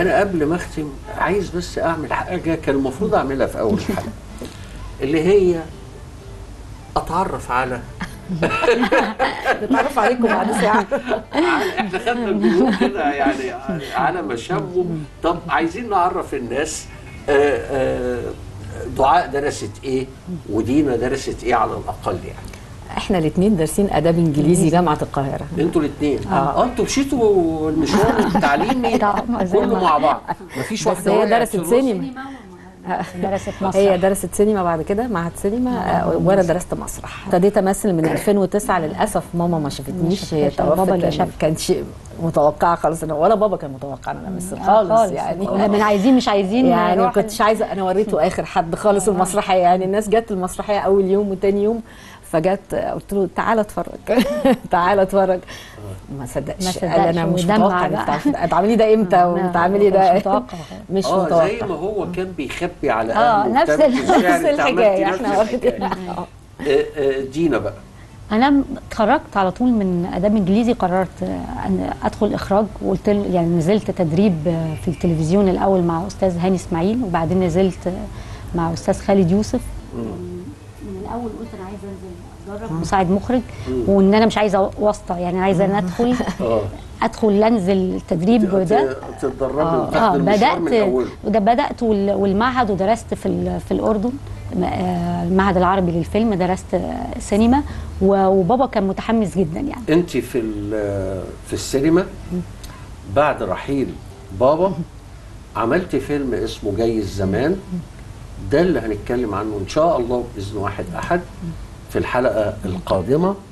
انا قبل ما اختم عايز بس اعمل حاجه كان المفروض اعملها في اول الحلقه اللي هي اتعرف على نتعرف عليكم بعد ساعه على- احنا خدنا الجمهور كده يعني على مشامه طب عايزين نعرف الناس آه، آه، دعاء درست ايه ودينا درست ايه على الاقل يعني احنا الاثنين دارسين اداب انجليزي جامعه القاهره انتوا الاثنين اه انتوا مشيتوا المشوار التعليمي طبعا، زي كله ما- مع بعض مفيش بس واحده هي وقعت درست في النص؟ سينما درست مسرح هي درست سينما بعد كده معهد سينما آه، وانا درست مسرح ابتديت امثل من 2009 للاسف ماما ما شافتنيش هي شافتهاش، بابا توفت اللي كان- شاف. كان شيء متوقع خالص إن- ولا بابا كان متوقع ان انا امثل خالص يعني من عايزين مش عايزين يعني ما نروح- كنتش عايزه انا وريته اخر حد خالص المسرحيه يعني الناس جت المسرحيه اول يوم وتاني يوم فجت قلت له تعالى اتفرج تعالى اتفرج ما صدقش ما قال لي انا صدقش مش ودمع متوقع انك بقى. تعرفي- هتعملي ده امتى وتعملي ده مش متوقع مش اه متوقع زي ما هو كان بيخبي على آه، اهله نفس وكتاب ال- في الشارع، نفس انت عملتي الحكايه نفس احنا الحكاية. آه. آه، آه، دينا بقى انا م- اتخرجت على طول من اداب انجليزي قررت آه، ان ادخل اخراج وقلت له يعني نزلت تدريب آه، في التلفزيون الاول مع استاذ هاني اسماعيل وبعدين نزلت آه، مع استاذ خالد يوسف من الاول قلت انا عايزه انزل اتدرب مساعد مخرج وان انا مش عايزه واسطه يعني عايزه ان ادخل اه ادخل انزل التدريب ده تتدربي اه وتاخدي المشوار من بدات اوله وده بدات وال- والمعهد ودرست في ال- في الاردن م- آه، المعهد العربي للفيلم درست آه، سينما و- وبابا كان متحمس جدا يعني انت في ال- في السينما بعد رحيل بابا عملت فيلم اسمه جاي الزمان ده اللي هنتكلم عنه ان شاء الله باذن واحد احد في الحلقه القادمه